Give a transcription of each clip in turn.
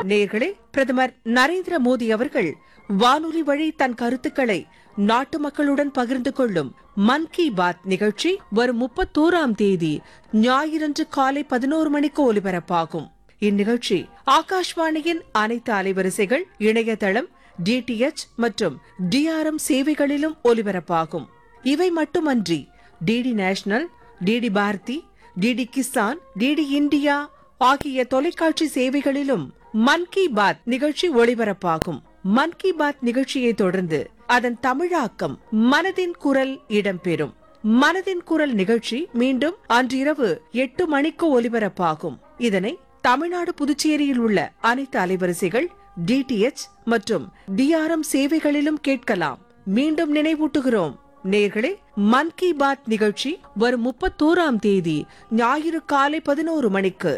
நேர்களே பிரதமர் நரேந்திர மோடி அவர்கள் வானொலி வழி தன் கருத்துக்களை நாட்டு மக்களுடன் பகிர்ந்து கொள்ளும் மன் கி பாத் நிகழ்ச்சி வரும் முப்பத்தோராம் தேதி ஞாயிறன்று காலை பதினோரு மணிக்கு ஒலிபரப்பாகும் இந்நிகழ்ச்சி ஆகாஷ்வாணியின் அனைத்து அலைவரிசைகள் இணையதளம் டிடிஎச் மற்றும் டிஆர்எம் சேவைகளிலும் ஒலிபரப்பாகும் இவை மட்டுமன்றி DD national DD Bharati DD Kisan DD India ஆகிய தொலைக்காட்சி சேவைகளிலும் மன் கி பாத் நிகழ்ச்சி ஒளிபரப்பாகும் மன் கி பாத் நிகழ்ச்சியை தொடர்ந்து அதன் தமிழாக்கம் மனதின் குரல் இடம்பெறும் மனதின் குரல் நிகழ்ச்சி மீண்டும் அன்றிரவு எட்டு மணிக்கு ஒலிபரப்பாகும் இதனை தமிழ்நாடு புதுச்சேரியில் உள்ள அனைத்து அலைவரிசைகள் டிடிஎச் மற்றும் டிஆர்எம் சேவைகளிலும் கேட்கலாம் மீண்டும் நினைவூட்டுகிறோம் நேர்களே மன் கி பாத் நிகழ்ச்சி வரும் முப்பத்தோராம் தேதி ஞாயிறு காலை பதினோரு மணிக்கு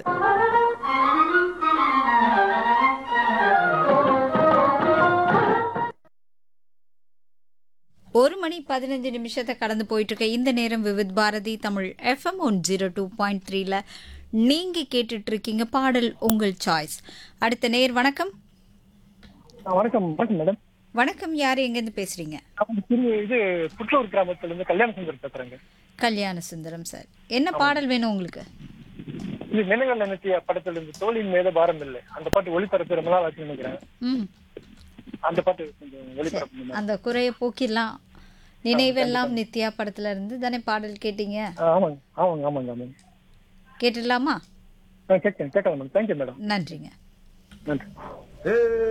ஒரு மணி பதினஞ்சு நிமிஷத்தை கடந்து போயிட்டு இருக்க இந்த நேரம் Vividh Bharati Tamil FM one zero two point த்ரீல நீங்க கேட்டுட்டு இருக்கீங்க பாடல் உங்கள் சாய்ஸ் அடுத்த நேர் வணக்கம் ஆ, வணக்கம் வணக்கம் மேடம் வணக்கம் யார் எங்கேருந்து பேசுறீங்க நான் திரு இது புற்றூர் கிராமத்துல இருந்து கல்யாண சுந்தர் பேசுறேங்க கல்யாண சுந்தரம் சார் என்ன பாடல் வேணும் உங்களுக்கு இது நினைவுகள் நினைத்திய படத்துல இருந்து தோழின் மீது பாரம் இல்லை அந்த பாட்டு ஒளிபரப்பு ரொம்ப நாள் ஆச்சு நினைக்கிறேன் ம் அந்த பாட்டு கொஞ்சம் ஒளிபரப்பு பண்ணுங்க. அந்த குறைய போக்கிடலாம் நினைவெல்லாம் நித்யா படத்துல இருந்து தானே பாடல் கேட்டீங்க ஆ, ஆமாங்க ஆமாங்க ஆமாங்க ஆமாங்க கேட்டுடலாமா ஆ கேட்கலாம் கேட்கலாம் மேடம் தேங்க்யூ மேடம் நன்றிங்க நன்றி Hey